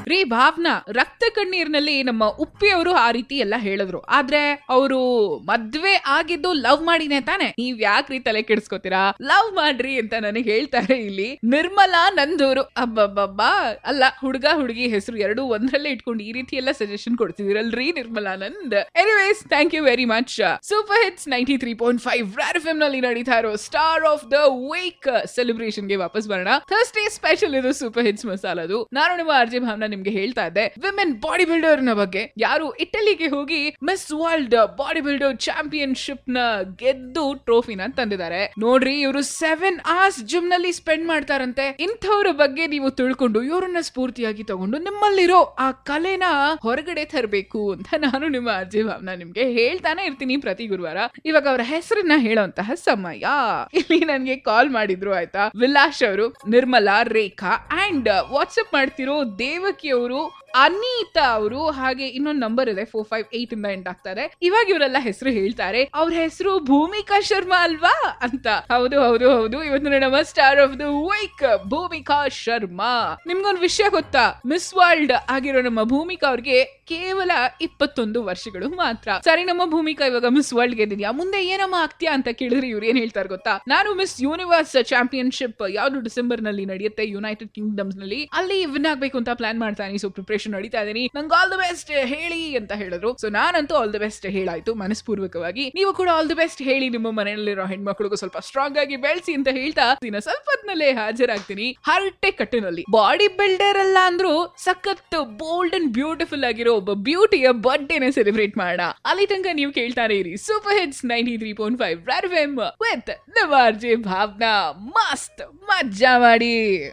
ರೀ ಭಾವನಾ ರಕ್ತ ಕಣ್ಣೀರ್ನಲ್ಲಿ ನಮ್ಮ ಉಪ್ಪಿ ಅವರು ಆ ರೀತಿ ಎಲ್ಲ ಹೇಳಿದ್ರು ಆದ್ರೆ ಅವರು ಮದ್ವೆ ಆಗಿದ್ದು ಲವ್ ಮಾಡಿನೇ ತಾನೆ ನೀವ್ ಯಾಕ್ರಿ ತಲೆ ಕೆಡಿಸ್ಕೋತೀರಾ ಲವ್ ಮಾಡ್ರಿ ಅಂತ ನನಗೆ ಹೇಳ್ತಾರೆ ಇಲ್ಲಿ ನಿರ್ಮಲಾ ನಂದೂರು ಅಬ್ಬಬ್ಬಬ್ಬಾ ಅಲ್ಲ ಹುಡುಗ ಹುಡುಗಿ ಹೆಸರು ಎರಡು ಒಂದ್ರಲ್ಲೇ ಇಟ್ಕೊಂಡು ಈ ರೀತಿ ಎಲ್ಲ ಸಜೆಷನ್ ಕೊಡ್ತಿದಿರಲ್ರಿ Nirmalanand anyways thank you very much super hits ninety three point five ರಾರ್ ಎಫ್ ನಲ್ಲಿ ನಡೀತಾ ಇರೋ star of the week celebration ಗೆ ವಾಪಸ್ ಬರೋಣ ಥರ್ಸ್ಡೇ ಸ್ಪೆಷಲ್ ಇದು ಸೂಪರ್ ಹಿಟ್ಸ್ ಮಸಾಲದು ನಾನು ನಿಮ್ಮ ಆರ್ಜೆ ಭಾವನ ನಿಮ್ಗೆ ಹೇಳ್ತಾ ಇದ್ದೆ ವಿಮೆನ್ ಬಾಡಿ ಬಿಲ್ಡರ್ ನ ಬಗ್ಗೆ ಯಾರು ಇಟಲಿಗೆ ಹೋಗಿ miss world body builder championship ನ ಗೆದ್ದು ಟ್ರೋಫಿನ ತಂದಿದ್ದಾರೆ ನೋಡ್ರಿ ಇವರು ಸೆವೆನ್ ಅವರ್ಸ್ ಜಿಮ್ ನಲ್ಲಿ ಸ್ಪೆಂಡ್ ಮಾಡ್ತಾರಂತೆ ಇಂಥವ್ರ ಬಗ್ಗೆ ನೀವು ತಿಳ್ಕೊಂಡು ಇವರನ್ನ ಸ್ಫೂರ್ತಿಯಾಗಿ ತಗೊಂಡು ನಿಮ್ಮಲ್ಲಿರೋ ಆ ಕಲೆನ ಹೊರಗಡೆ ತರಬೇಕು ಅಂತ ನಾನು ನಿಮ್ಮ ಅರ್ಜಿ ಭಾವನ ನಿಮ್ಗೆ ಹೇಳ್ತಾನೆ ಇರ್ತೀನಿ ಪ್ರತಿ ಗುರುವಾರ ಇವಾಗ ಅವರ ಹೆಸರನ್ನ ಹೇಳೋಂತಹ ಸಮಯ ಇಲ್ಲಿ ನನ್ಗೆ ಕಾಲ್ ಮಾಡಿದ್ರು ಆಯ್ತಾ ವಿಲಾಶ್ ಅವರು ನಿರ್ಮಲಾ ರೇಖಾ ಅಂಡ್ ವಾಟ್ಸ್ಆಪ್ ಮಾಡ್ತಿರೋ ದೇವಕಿ ಅವರು ಅನೀತಾ ಅವರು ಹಾಗೆ ಇನ್ನೊಂದು ನಂಬರ್ ಇದೆ ಫೋರ್ ಫೈವ್ ಏಟ್ ಇಂದ ಎಂಡ್ ಆಗ್ತಾರೆ ಇವಾಗ ಇವರೆಲ್ಲ ಹೆಸರು ಹೇಳ್ತಾರೆ ಅವ್ರ ಹೆಸರು ಭೂಮಿಕಾ ಶರ್ಮಾ ಅಲ್ವಾ ಅಂತ ಹೌದು ಹೌದು ಹೌದು ಇವತ್ತು ನಮ್ಮ star of the week Bhoomika Sharma ನಿಮ್ಗೊಂದು ವಿಷಯ ಗೊತ್ತಾ ಮಿಸ್ ವರ್ಲ್ಡ್ ಆಗಿರೋ ನಮ್ಮ ಭೂಮಿಕಾ ಅವ್ರಿಗೆ ಕೇವಲ ಇಪ್ಪತ್ತೊಂದು ವರ್ಷಗಳು ಮಾತ್ರ ಸರಿ ನಮ್ಮ ಭೂಮಿಕಾ ಇವಾಗ ಮಿಸ್ ವರ್ಲ್ಡ್ ಗೆದ್ದಿದ್ಯಾ ಮುಂದೆ ಏನಮ್ಮ ಆಗ್ತೀಯಾ ಅಂತ ಕೇಳಿದ್ರೆ ಇವ್ರು ಏನ್ ಹೇಳ್ತಾರೆ ಗೊತ್ತಾ ನಾನು ಮಿಸ್ ಯೂನಿವರ್ಸ್ ಚಾಂಪಿಯನ್ಶಿಪ್ ಯಾವ್ದು ಡಿಸೆಂಬರ್ ನಲ್ಲಿ ನಡೆಯುತ್ತೆ ಯುನೈಟೆಡ್ ಕಿಂಗ್ಡಮ್ಸ್ ನಲ್ಲಿ ಅಲ್ಲಿ ವಿನ್ ಆಗ್ಬೇಕು ಅಂತ ಪ್ಲಾನ್ ಮಾಡ್ತಾನೆ ಸೊ ಪ್ರಿಪರೇಷನ್ ನಡೀತಾ ಇದೀನಿ ನಂಗೆ ಆಲ್ ದ ಬೆಸ್ಟ್ ಹೇಳಿ ಅಂತ ಹೇಳಿದ್ರು ಸೊ ನಾನಂತೂ ಆಲ್ ದ ಬೆಸ್ಟ್ ಹೇಳಾಯ್ತು ಮನಸ್ಪೂರ್ವಕವಾಗಿ ನೀವು ಕೂಡ ಆಲ್ ದ ಬೆಸ್ಟ್ ಹೇಳಿ ನಿಮ್ಮ ಮನೆಯಲ್ಲಿರೋ ಹೆಣ್ಮಕ್ಳಿಗೂ ಸ್ವಲ್ಪ ಸ್ಟ್ರಾಂಗ್ ಆಗಿ ಬೆಳೆಸಿ ಅಂತ ಹೇಳ್ತಾ ಇನ್ನ ಸ್ವಲ್ಪ ಹೊತ್ನಲ್ಲೇ ಹಾಜರಾಗ್ತೀನಿ ಹರಟೆ ಕಟ್ಟಿನಲ್ಲಿ ಬಾಡಿ ಬಿಲ್ಡರ್ ಅಲ್ಲ ಅಂದ್ರೂ ಸಖತ್ ಬೋಲ್ಡ್ ಅಂಡ್ ಬ್ಯೂಟಿಫುಲ್ ಆಗಿರೋ ಒಬ್ಬ ಬ್ಯೂಟಿಯ ಬರ್ಡೇನ ಸೆಲೆಬ್ರೇಟ್ ಮಾಡೋಣ ಅಲ್ಲಿ ತನಕ ನೀವು ಕೇಳ್ತಾನೆ ಇರಿ super hits ninety three point five with ನವಾರ್ಜೆ ಭಾವನಾ ಮಸ್ತ್ ಮಜ್ಜಾ ಮಾಡಿ